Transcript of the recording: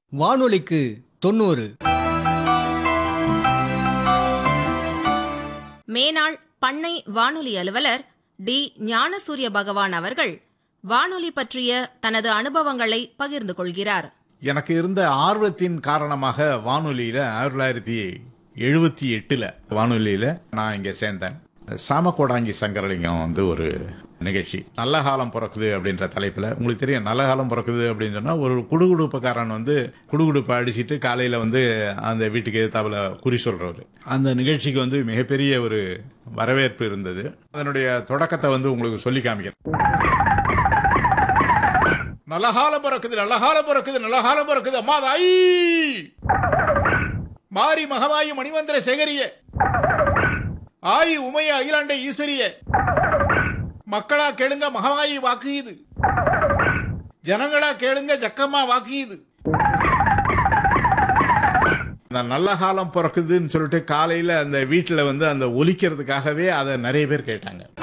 வானொலிக்கு தொண்ணூறு மேனாள் பண்ணை வானொலி அலுவலர் டி ஞானசூரிய பகவான் அவர்கள் வானொலி பற்றிய தனது அனுபவங்களை பகிர்ந்து கொள்கிறார் எனக்கு இருந்த ஆர்வத்தின் காரணமாக வானொலியில ஆயிரத்தி தொள்ளாயிரத்தி எழுபத்தி எட்டுல வானொலியில நான் இங்க சேர்ந்தேன் சாமக்கோடாங்கி சங்கரலிங்கம் வந்து ஒரு நிகழ்ச்சி நல்ல காலம் பிறக்குது அப்படின்ற தலைப்புல உங்களுக்கு தெரியும் நல்ல காலம் பிறக்குது அப்படின்னு சொன்னா ஒரு குடுகுடுப்புக்காரன் வந்து குடுகுடுப்பை அடிச்சிட்டு காலையில வந்து அந்த வீட்டுக்கு எதிர்த்தாப்புல குறி சொல்றவர் அந்த நிகழ்ச்சிக்கு வந்து மிகப்பெரிய ஒரு வரவேற்பு இருந்தது அதனுடைய தொடக்கத்தை வந்து உங்களுக்கு சொல்லி காமிக்கிறேன் நல்ல காலம் பிறக்குது நல்ல காலம் பிறக்குது நல்ல காலம் பிறக்குது அம்மா தாயி மாரி மகமாயி மணிமந்திர சேகரிய ஆயி உமைய அகிலாண்ட ஈஸ்வரிய மக்களா கேளுங்க மகமாயி வாக்கு இது ஜனங்களா கேளுங்க ஜக்கம்மா வாக்கு இது இந்த நல்ல காலம் பிறக்குதுன்னு சொல்லிட்டு காலையில அந்த வீட்டுல வந்து அந்த ஒலிக்கிறதுக்காகவே அதை நிறைய பேர் கேட்டாங்க